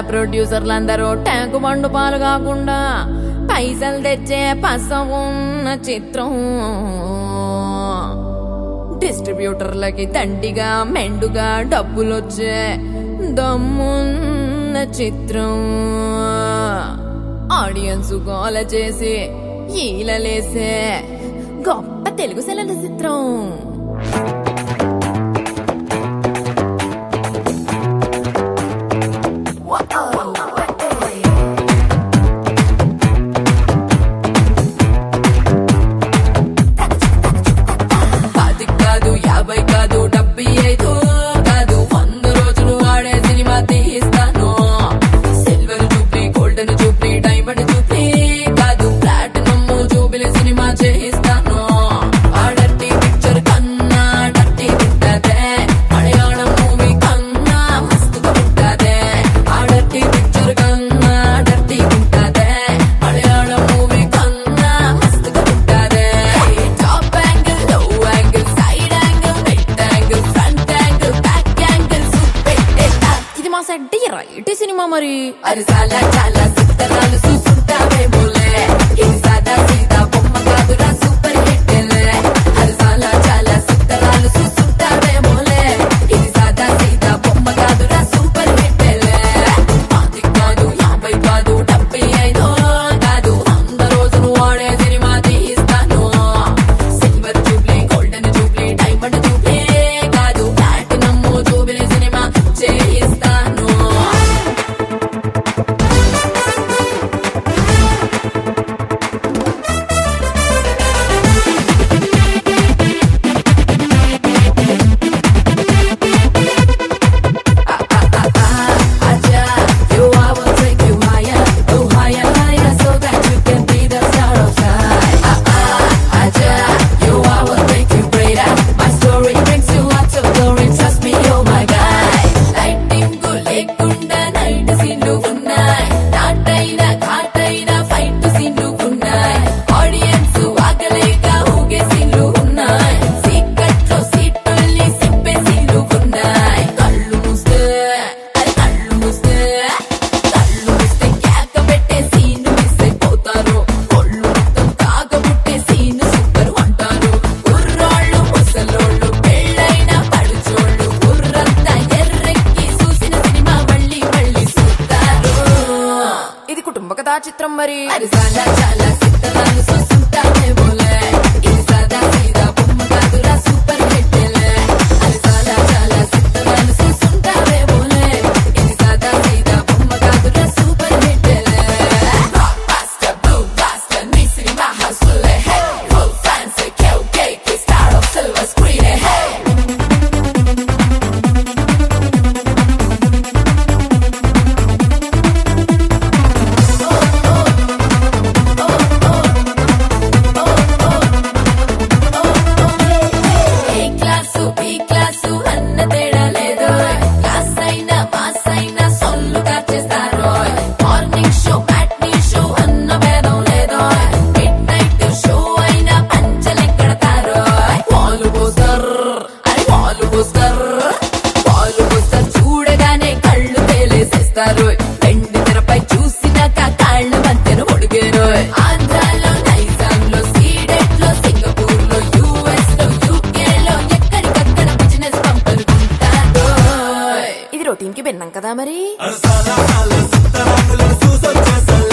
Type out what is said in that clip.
ప్రొడ్యూసర్లందరూ tank బండు పాలు కాకుండా పైసలు తెచ్చే పస ఉన్న చిత్రం డిస్ట్రిబ్యూటర్లకి దండిగా మెండుగా డబ్బులొచ్చే దమ్మున్న చిత్రం ఆడియన్స్ గోల చేసి ఈలలేసే గొప్ప తెలుగు సెలల చిత్రం పది కాదు యాభై కాదు డెబ్బై ఐదు కాదు వంద రోజులు ఆడే సినిమా తీస్తాను సిల్వర్ చూపి గోల్డెన్ చూపి డైమండ్ చూపి కాదు ప్లాటినం చూపిలి సినిమా చేయిస్తాను ఆడట్టి పిక్చర్ కన్నా డట్టి ఉంటదే మలయాళం మూవీ కన్నా మస్తుగా ఉంటదే ఆడట్టి పిక్చర్ కన్నా డట్టి ఉంటదే మలయాళం మూవీ కన్నా మస్తుగా ఉంటదే top angle low angle side angle mid angle front angle back angle పెట్టేస్తా ఇది మా సెట్ రైట్ సినిమా మరి అది చాలా చాలా సిద్ధరాలు చూసుంటావేమోలే ఇది సాదా సీదా బొమ్మ కాదురా సూపర్ హిట్ అది చాలా చాలా సిద్ధరాలు చూసుంటావేమోలే ఇది సాదా సీదా బొమ్మ కాదురా సూపర్ హిట్ అది కాదు యాభై కాదు డెబ్బై ఐదు కాదు వంద రోజులు ఆడే సినిమా తీస్తాను silver jubilee golden jubilee diamond jubilee కాదు ప్లాటినం జూబ్లీ సినిమా చేయిస్తాను Aja, you I will take you higher, oh higher, higher, so that you can be the star of sky. Ah ah, Aja, you I will make you greater. My story brings you lots of glory. Trust me, oh my guy. Lightning go లేకుండా night సీన్లు ఉన్నాయి నాటైన ఘాటైన fight సీన్లు ఉన్నాయి audience ఆగలేక ఊగే సీన్లు ఉన్నాయి సీక్రెట్ లో సీటుల్ని సిప్పే సీన్లు ఉన్నాయి కళ్ళు మూస్తే అరే కళ్ళు మూస్తే కళ్ళు మూస్తే కేక పెట్టే సీన్ మిస్ అయిపోతారు ఒళ్ళు మొత్తం కాగబుట్టే సీన్ సూపర్ అంటారు కుర్రాళ్ళు ముసలోళ్ళు పెళ్ళైన పడుచోళ్ళు కుర్రంతా ఎర్రెక్కి చూసిన సినిమా మళ్ళీ మళ్ళీ చూస్తారు ఇది కుటుంబ కథా చిత్రం మరి అది చాలా చాలా సిద్ధరాలు చూస్తుంటానే బోలే ఇది సాదా సీదా బొమ్మ కాదురా సూపర్ హిట్ అది చాలా చాలా సిద్ధరాలు చూస్తుంటావే బోలే ఇది సాదా సీదా బొమ్మ కాదురా సూపర్ హిట్ Blockbuster, blockbuster, నీ సినిమా హస్సులే హే ఫుల్ ఫ్యాన్సీ కేవ్ star of silver screen hey A class B class అన్న తేడా లేదు క్లాస్ అయినా మాస్ అయినా సొల్లు కాచేస్తారు మార్నింగ్ షో మ్యాట్నీ షో అన్న భేదం లేదు మిడ్ నైట్ షో అయినా పంచలెక్కడతారు పాలు పోస్తారు అరే పాలు పోస్తారు పాలు పోస్తారు చూడగానే కళ్ళు తేలేసేస్తారు వెండి తెరపై చూసినాక కాళ్ళ మధ్యన ఒడిగారు ఆంధ్రాలో నైజాంలో సీడెట్ లో సింగపూర్ లో యుఎస్ లో యూకే లో ఎక్కడికక్కడ బిజినెస్ పంపనుకుంటారు ఇది రొటీన్ కి భిన్నం కదా మరి అరసాల కాల సిద్ధరాములను చూసొచ్చేసలే